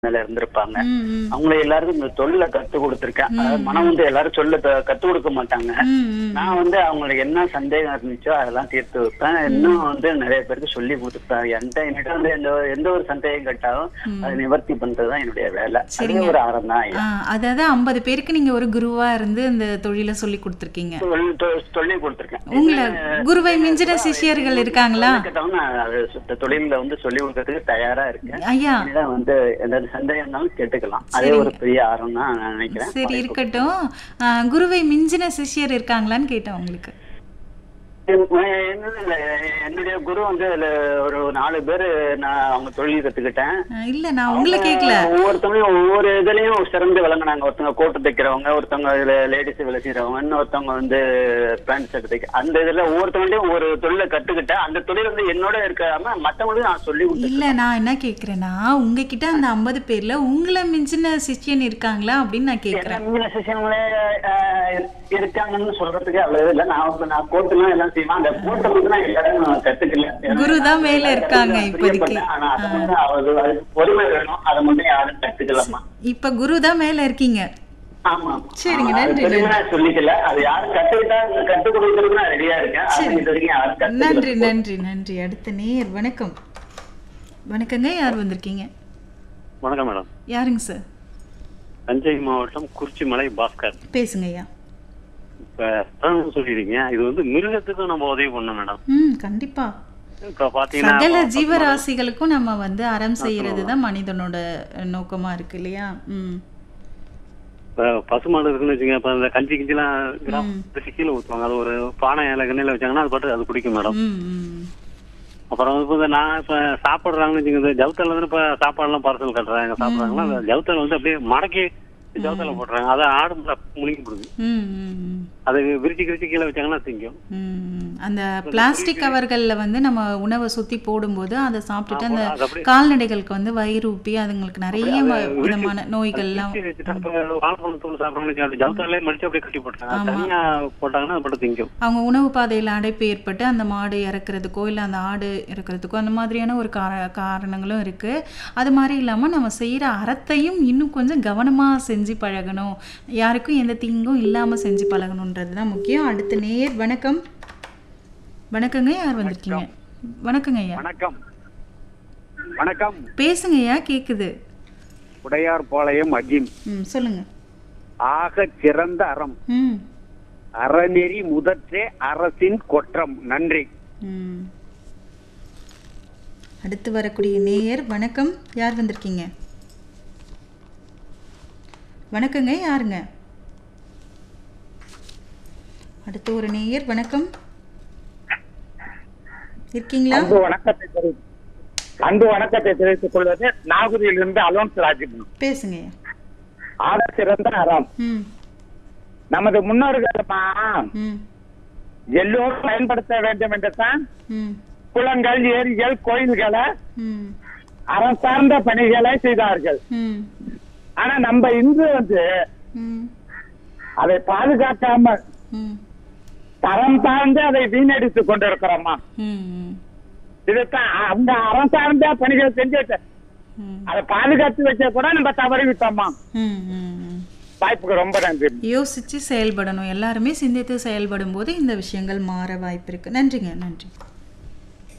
மேல இருந்திருப்பாங்க ம், ம். அவங்கள எல்லாருக்கும் இந்த தொழில கத்து கொடுத்திருக்கேன் அதாவது மனம் வந்து எல்லாரும் சொல்ல த- கத்து கொடுக்க மாட்டாங்க ம், ம். நான் வந்து அவங்களுக்கு என்ன சந்தேகம் இருந்துச்சோ அதெல்லாம் தீர்த்து வைப்பேன் இன்னும் வந்து நிறைய பேருக்கு சொல்லி கொடுத்துருப்பேன் எந்த என்கிட்ட வந்து எந்த எந்த ஒரு சந்தேகம் கேட்டாலும் அதை நிவர்த்தி பண்றதுதான் என்னுடைய வேலை அது சரிங்க. ஒரு அறம் தான் ஆ, அதாவது ஐம்பது பேருக்கு நீங்க ஒரு குருவா இருந்து இந்த தொழிலை சொல்லி கொடுத்துருக்கீங்க தொழில் தொ- சொல்லி கொடுத்திருக்கேன் உங்களை குருவை மிஞ்சின சிஷ்யர்கள் இருக்காங்களா கேட்டவங்க நான் அது சுத்த தொழில வந்து சொல்லி கொடுக்கறதுக்கு தயாரா இருக்கேன் ஐயா இனிதான் வந்து எந்த சந்தேகம் இருந்தாலும் கேட்டுக்கலாம் அதே ஒரு பெரிய ஆர்வம் தான் நான் நினைக்கிறேன் சரி இருக்கட்டும் ஆ, குருவை மிஞ்சின சிஷ்யர் இருக்காங்களான்னு கேட்டேன் உங்களுக்கு என்னது இல்ல, என்னுடைய குரு வந்து அதுல ஒரு நாலு பேரு நான் அவங்க தொழில் கத்துக்கிட்டேன் ஆ, இல்ல நான் உங்களை கேட்கல ஒவ்வொருத்தவங்களும் ஒவ்வொரு இதுலயும் சிறந்து விளங்குனாங்க ஒருத்தவங்க கோட்டு தைக்கிறவங்க ஒருத்தவங்க இதுல லேடிஸ் வேலை செய்யறவங்க இன்னொருத்தவங்க வந்து பேண்ட் ஷர்ட் தைக்க அந்த இதுல ஒவ்வொருத்தவங்களையும் ஒரு தொழிலை கத்துக்கிட்டேன் அந்த தொழில் வந்து என்னோட இருக்காம மத்தவங்களுக்கும் நான் சொல்லி கொடுத்தேன் இல்ல நான் என்ன கேக்குறேன்னா உங்ககிட்ட அந்த ஐம்பது பேர்ல உங்களை மிஞ்சின சிஷ்யன் இருக்காங்களா அப்படின்னு நான் கேக்குறேன் மிஞ்சின சிஷியங்களே இருக்காங்கன்னு சொல்றதுக்கு அவ்வளவு இல்ல நான் வந்து நான் கோட்டுலாம் எல்லாம் செய்வேன் அந்த கோட்டை வந்து நான் எல்லாரும் நான் கத்துக்கல குரு தான் மேல இருக்காங்க இப்போதைக்கு. பிரியப்பட்டேன். ஆனா அதை வந்து அது அதுக்கு பொறுமை வேணும் அதை மட்டும் யாரும் கத்துக்கலாமா இப்ப குரு தான் மேல இருக்கீங்க ஆமா சரிங்க, ஆமா, அது நன்றி, பெருமையா சொல்லிக்கல அது யாரும் கத்துக்கிட்டா கத்து கொடுக்கறதுக்கு நான் ரெடியா இருக்கேன் அது இது வரைக்கும் யாரும் கத்துக்கல நன்றி நன்றி நன்றி அடுத்த நேர் வணக்கம் வணக்கங்க யார் வந்திருக்கீங்க வணக்கம் மேடம் யாருங்க சார் தஞ்சை மாவட்டம் குறிச்சிமலை பாஸ்கர் பேசுங்க ஐயா இப்ப அதான் சொல்லிருக்கீங்க இது வந்து மிருகத்துக்கும் நம்ம உதவி பண்ணணும் மேடம் ம் கண்டிப்பா இப்ப பாத்தீங்கன்னா சகல ப- ஜீவராசிகளுக்கும் நம்ம வந்து அறம் செய்யறது தான் மனிதனோட நோக்கமா இருக்கு இல்லையா ம் இப்ப பசுமாடு இருக்குன்னு வச்சுங்க இப்ப இந்த கஞ்சி கிஞ்சிலாம் கிராமத்துக்கு கீழே ஊத்துவாங்க அது ஒரு பானை இலை கண்ணில வச்சாங்கன்னா அது பாட்டு அது குடிக்கும் மேடம் ம் ம் அப்புறம் வந்து இப்ப நான் இப்ப சாப்பிடுறாங்கன்னு வச்சுங்க இந்த ஜவுத்தல வந்து இப்ப சாப்பாடுலாம் பார்சல் கட்டுறாங்க சாப்பிடுறாங்களா அந்த ஜவுத்தல வந்து அப்படியே மடக்கி ஜவுத்தல போடுறாங்க அதை ஆடு முழுங்கி போடுது ம் ம் ம் அது விரிச்சு கிரிச்சு கீழே வச்சாங்கன்னா திங்கும் ம். அந்த பிளாஸ்டிக் கவர்கள்ல வந்து நம்ம உணவை சுத்தி போடும்போது அதை சாப்பிட்டுட்டு அந்த அது அப்படியே- கால்நடைகளுக்கு வந்து வயிறு உப்பி அதுங்களுக்கு நிறைய ம- விதமான நோய்கள்லாம் விரிச்சு வச்சுட்டா இப்ப வாழைப்பழம் தூள் சாப்பிடுறோம்னு வச்சுக்கோங்க, அந்த ஜவுத்தாலே மடிச்சு அப்படியே கட்டி போட்டுறாங்க அது தனியா போட்டாங்கன்னா அது மட்டும் திங்கும் அவங்க உணவு பாதையில் அடைப்பு ஏற்பட்டு அந்த மாடு இறக்குறதுக்கோ இல்லை அந்த ஆடு இறக்குறதுக்கோ அந்த மாதிரியான ஒரு கார காரணங்களும் இருக்குது அது மாதிரி இல்லாமல் நம்ம செய்கிற அறத்தையும் இன்னும் கொஞ்சம் கவனமாக செஞ்சு பழகணும் யாருக்கும் எந்த தீங்கும் இல்லாமல் செஞ்சு பழகணுன்றது தான் முக்கியம் அடுத்த நேர் வணக்கம் வணக்கங்க யார் வந்திருக்கீங்க வணக்கங்க ஐயா வணக்கம் வணக்கம் பேசுங்க ஐயா கேட்குது உடையார் பாளையம் அஜிம் ம் சொல்லுங்க ஆக சிறந்த அறம் ம் அறநெறி முதற்றே அரசின் கொற்றம் நன்றி ம் அடுத்து வரக்கூடிய நேயர் வணக்கம் யார் வந்திருக்கீங்க வணக்கங்க யாருங்க அடுத்து ஒரு நேயர் வணக்கம் இருக்கீங்களா அன்பு வணக்கத்தை தெரி அன்பு வணக்கத்தை தெரிவித்துக் கொள்வது நாகூரிலிருந்து அலோன்ஸ் ராஜன் பேசுங்க ஆக சிறந்த அறம் ம் நமது முன்னோர்கள்மா ம் எல்லோரும் பயன்படுத்த வேண்டும் என்று தான் ம் குளங்கள் ஏரிகள் கோயில்களை ம் அறம் சார்ந்த பணிகளை செய்தார்கள் ம் ஆனா நம்ம இன்று வந்து ம் அதை பாதுகாக்காம ம் தரம் சார்ந்து அதை வீணடித்துக் கொண்டிருக்கிறோமா ம் ம் இதுதான் அந்த அறம் சார்ந்த பணிகள் செஞ்சு ம் அதை பாதுகாத்து வச்ச கூட நம்ம தவறி விட்டோமா ம் ம் ம் வாய்ப்புக்கு ரொம்ப நன்றி யோசித்து செயல்படணும் எல்லாருமே சிந்தித்து செயல்படும் போது இந்த விஷயங்கள் மாற வாய்ப்பு இருக்கு நன்றிங்க நன்றி